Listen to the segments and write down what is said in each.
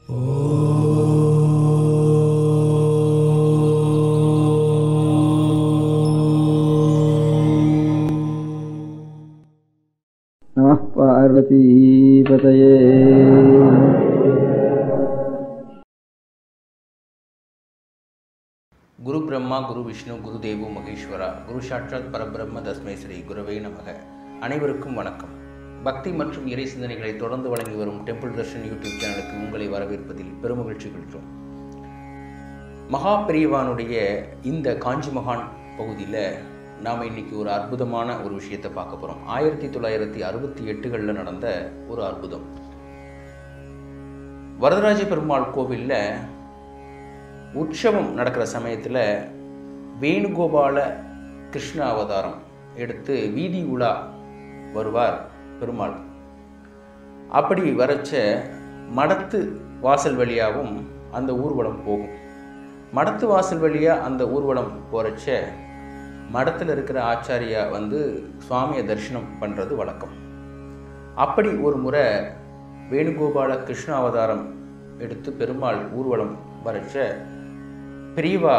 நம பார்வதீபதயே குரு பிரம்மா குரு விஷ்ணு குரு தேவோ மகேஸ்வரா குரு சாட்சாத் பரபிரம்ம தஸ்மை ஸ்ரீ குருவே நமக அனைவருக்கும் வணக்கம் பக்தி மற்றும் இறை சிந்தனைகளை தொடர்ந்து வழங்கி வரும் டெம்பிள் தர்ஷன் யூடியூப் சேனலுக்கு உங்களை வரவேற்பதில் பெருமகிழ்ச்சி கொள்கிறோம் மகா பெரியவானுடைய இந்த காஞ்சி மகான் பகுதியில் நாம் இன்னைக்கு ஒரு அற்புதமான ஒரு விஷயத்தை பார்க்க போகிறோம் ஆயிரத்தி தொள்ளாயிரத்தி அறுபத்தி எட்டுகளில் நடந்த ஒரு அற்புதம் வரதராஜ பெருமாள் கோவிலில் உற்சவம் நடக்கிற சமயத்தில் வேணுகோபால கிருஷ்ண அவதாரம் எடுத்து வீதி உலா வருவார் பெருமாள் அப்படி வரச்ச மடத்து வாசல் வழியாகவும் அந்த ஊர்வலம் போகும் மடத்து வாசல் வழியாக அந்த ஊர்வலம் போகிறச்ச மடத்தில் இருக்கிற ஆச்சாரியா வந்து சுவாமியை தரிசனம் பண்ணுறது வழக்கம் அப்படி ஒரு முறை வேணுகோபால கிருஷ்ண அவதாரம் எடுத்து பெருமாள் ஊர்வலம் வரச்ச பெரியவா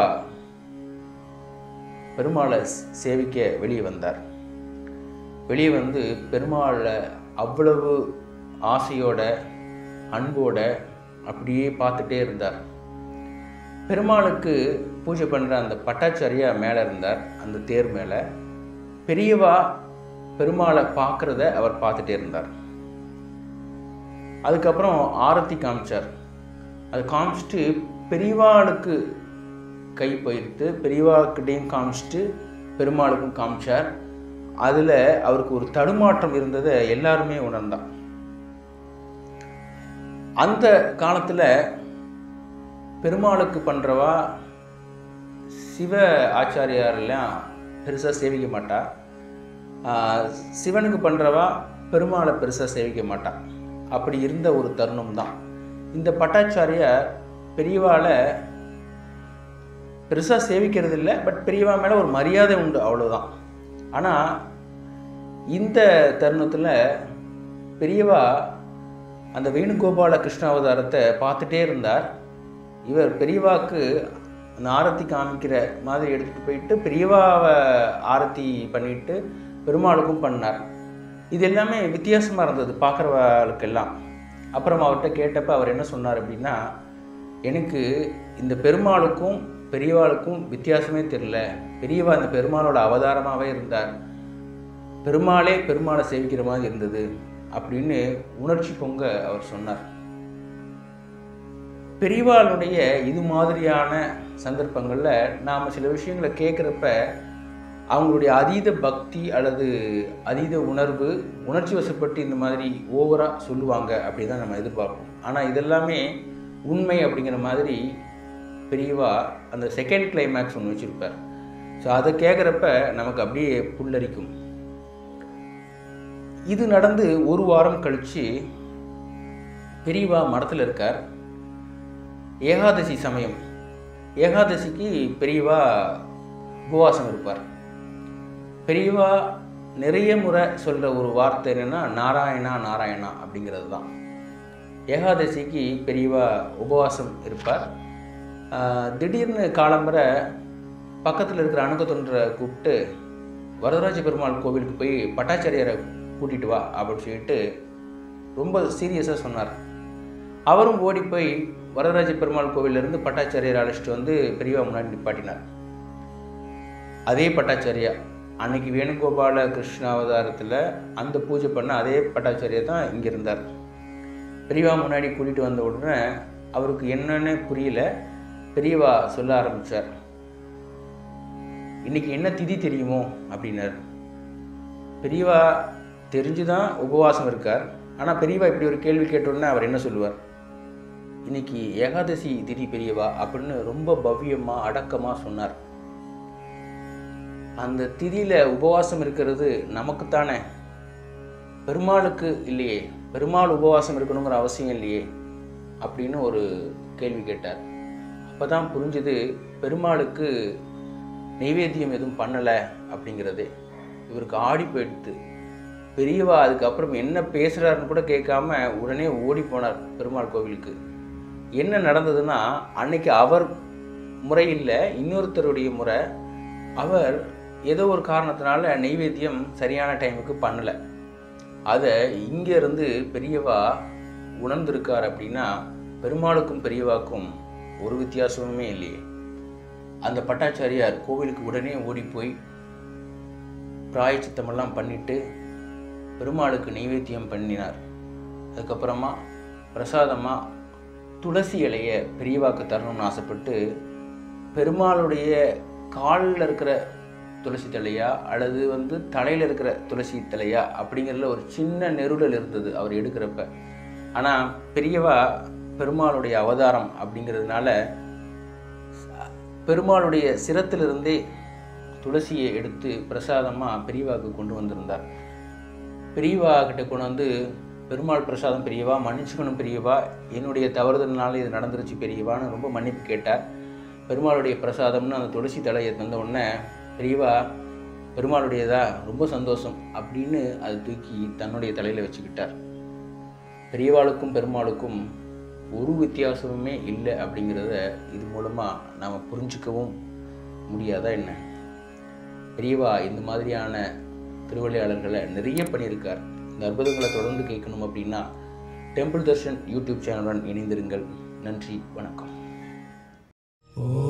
பெருமாளை சேவிக்க வெளியே வந்தார் வெளியே வந்து பெருமாளை அவ்வளவு ஆசையோட அன்போட அப்படியே பார்த்துட்டே இருந்தார் பெருமாளுக்கு பூஜை பண்ணுற அந்த பட்டாச்சாரியா மேலே இருந்தார் அந்த தேர் மேலே பெரியவா பெருமாளை பார்க்குறத அவர் பார்த்துட்டே இருந்தார் அதுக்கப்புறம் ஆரத்தி காமிச்சார் அது காமிச்சிட்டு பெரியவாளுக்கு கை போயிடுத்து பெரியவாக்கிட்டையும் காமிச்சிட்டு பெருமாளுக்கும் காமிச்சார் அதில் அவருக்கு ஒரு தடுமாற்றம் இருந்ததை எல்லாருமே உணர்ந்தான் அந்த காலத்தில் பெருமாளுக்கு பண்ணுறவா சிவ ஆச்சாரியாரெல்லாம் பெருசாக சேவிக்க மாட்டா ஆஹ் சிவனுக்கு பண்ணுறவா பெருமாளை பெருசாக சேவிக்க மாட்டா அப்படி இருந்த ஒரு தருணம் தான் இந்த பட்டாச்சாரியார் பெரியவாளை பெருசாக சேவிக்கிறது இல்லை பட் பெரியவா மேலே ஒரு மரியாதை உண்டு அவ்வளோதான் ஆனால் இந்த தருணத்தில் பெரியவா அந்த வேணுகோபால கிருஷ்ண அவதாரத்தை பார்த்துட்டே இருந்தார் இவர் பெரியவாக்கு அந்த ஆரத்தி காமிக்கிற மாதிரி எடுத்துகிட்டு போயிட்டு பெரியவாவை ஆரத்தி பண்ணிட்டு பெருமாளுக்கும் பண்ணார் இது எல்லாமே வித்தியாசமாக இருந்தது பார்க்குறவாளுக்கெல்லாம் அப்புறம் அவர்கிட்ட கேட்டப்ப அவர் என்ன சொன்னார் அப்படின்னா எனக்கு இந்த பெருமாளுக்கும் பெரியவாளுக்கும் வித்தியாசமே தெரியல பெரியவா இந்த பெருமாளோட அவதாரமாகவே இருந்தார் பெருமாளே பெருமாளை சேவிக்கிற மாதிரி இருந்தது அப்படின்னு உணர்ச்சி பொங்க அவர் சொன்னார் பெரியவாளுடைய இது மாதிரியான சந்தர்ப்பங்களில் நாம் சில விஷயங்களை கேட்குறப்ப அவங்களுடைய அதீத பக்தி அல்லது அதீத உணர்வு உணர்ச்சி வசப்பட்டு இந்த மாதிரி ஓவராக சொல்லுவாங்க அப்படி தான் நம்ம எதிர்பார்ப்போம் ஆனால் இதெல்லாமே உண்மை அப்படிங்கிற மாதிரி பெரியவா அந்த செகண்ட் கிளைமேக்ஸ் ஒன்று வச்சுருப்பார் ஸோ அதை கேட்குறப்ப நமக்கு அப்படியே புல்லரிக்கும் இது நடந்து ஒரு வாரம் கழித்து பெரியவா மடத்தில் இருக்கார் ஏகாதசி சமயம் ஏகாதசிக்கு பெரியவா உபவாசம் இருப்பார் பெரியவா நிறைய முறை சொல்கிற ஒரு வார்த்தை என்னென்னா நாராயணா நாராயணா அப்படிங்கிறது தான் ஏகாதசிக்கு பெரியவா உபவாசம் இருப்பார் ஆஹ் திடீர்னு காலம்பரை பக்கத்தில் இருக்கிற அணுகத்தொன்றை கூப்பிட்டு வரதராஜ பெருமாள் கோவிலுக்கு போய் பட்டாச்சாரியாரை கூட்டிகிட்டு வா அப்படின்னு சொல்லிட்டு ரொம்ப சீரியஸாக சொன்னார் அவரும் ஓடி போய் வரதராஜ பெருமாள் கோவிலிருந்து பட்டாச்சாரியார் அழைச்சிட்டு வந்து பெரியவா முன்னாடி நிப்பாட்டினார் அதே பட்டாச்சாரியா அன்னைக்கு வேணுகோபால கிருஷ்ண அவதாரத்தில் அந்த பூஜை பண்ண அதே பட்டாச்சாரியா தான் இங்கே இருந்தார் பெரியவா முன்னாடி கூட்டிகிட்டு வந்த உடனே அவருக்கு என்னன்னு புரியல பெரியவா சொல்ல ஆரம்பித்தார் இன்னைக்கு என்ன திதி தெரியுமோ அப்படின்னார் பெரியவா தெரிஞ்சு தான் உபவாசம் இருக்கார் ஆனால் பெரியவா இப்படி ஒரு கேள்வி கேட்டோன்னே அவர் என்ன சொல்லுவார் இன்னைக்கு ஏகாதசி திதி பெரியவா அப்படின்னு ரொம்ப பவ்யமாக அடக்கமாக சொன்னார் அந்த திதியில் உபவாசம் இருக்கிறது நமக்குத்தானே பெருமாளுக்கு இல்லையே பெருமாள் உபவாசம் இருக்கணுங்கிற அவசியம் இல்லையே அப்படின்னு ஒரு கேள்வி கேட்டார் அப்போ தான் புரிஞ்சுது பெருமாளுக்கு நெய்வேத்தியம் எதுவும் பண்ணலை அப்படிங்கிறது இவருக்கு ஆடி போயிடுத்து பெரியவா அதுக்கப்புறம் என்ன பேசுகிறாருன்னு கூட கேட்காம உடனே ஓடி போனார் பெருமாள் கோவிலுக்கு என்ன நடந்ததுன்னா அன்னைக்கு அவர் முறை இல்லை இன்னொருத்தருடைய முறை அவர் ஏதோ ஒரு காரணத்தினால நெய்வேத்தியம் சரியான டைமுக்கு பண்ணலை அதை இங்கேருந்து பெரியவா உணர்ந்திருக்கார் அப்படின்னா பெருமாளுக்கும் பெரியவாக்கும் ஒரு வித்தியாசமுமே இல்லையே அந்த பட்டாச்சாரியார் கோவிலுக்கு உடனே ஓடி போய் பிராயச்சித்தமெல்லாம் பண்ணிட்டு பெருமாளுக்கு நைவேத்தியம் பண்ணினார் அதுக்கப்புறமா பிரசாதமாக துளசி இலைய பெரியவாக்கு தரணும்னு ஆசைப்பட்டு பெருமாளுடைய காலில் இருக்கிற துளசி தலையா அல்லது வந்து தலையில் இருக்கிற துளசி தலையா அப்படிங்கிறதுல ஒரு சின்ன நெருடல் இருந்தது அவர் எடுக்கிறப்ப ஆனால் பெரியவா பெருமாளுடைய அவதாரம் அப்படிங்கிறதுனால பெருமாளுடைய சிரத்திலிருந்தே துளசியை எடுத்து பிரசாதமாக பெரியவாவுக்கு கொண்டு வந்திருந்தார் பெரியவா கிட்ட கொண்டு வந்து பெருமாள் பிரசாதம் பெரியவா மன்னிச்சுக்கணும் பெரியவா என்னுடைய தவறுதல்னால இது நடந்துருச்சு பெரியவான்னு ரொம்ப மன்னிப்பு கேட்டார் பெருமாளுடைய பிரசாதம்னு அந்த துளசி தலையை தந்த உடனே பெரியவா பெருமாளுடையதா ரொம்ப சந்தோஷம் அப்படின்னு அதை தூக்கி தன்னுடைய தலையில் வச்சுக்கிட்டார் பெரியவாளுக்கும் பெருமாளுக்கும் ஒரு வித்தியாசமுமே இல்லை அப்படிங்கிறத இது மூலமாக நாம் புரிஞ்சுக்கவும் முடியாதா என்ன பெரியவா இந்த மாதிரியான திருவிளையாளர்களை நிறைய பண்ணியிருக்கார் இந்த அற்புதங்களை தொடர்ந்து கேட்கணும் அப்படின்னா டெம்பிள் தர்ஷன் யூடியூப் சேனலுடன் இணைந்திருங்கள் நன்றி வணக்கம் ஓ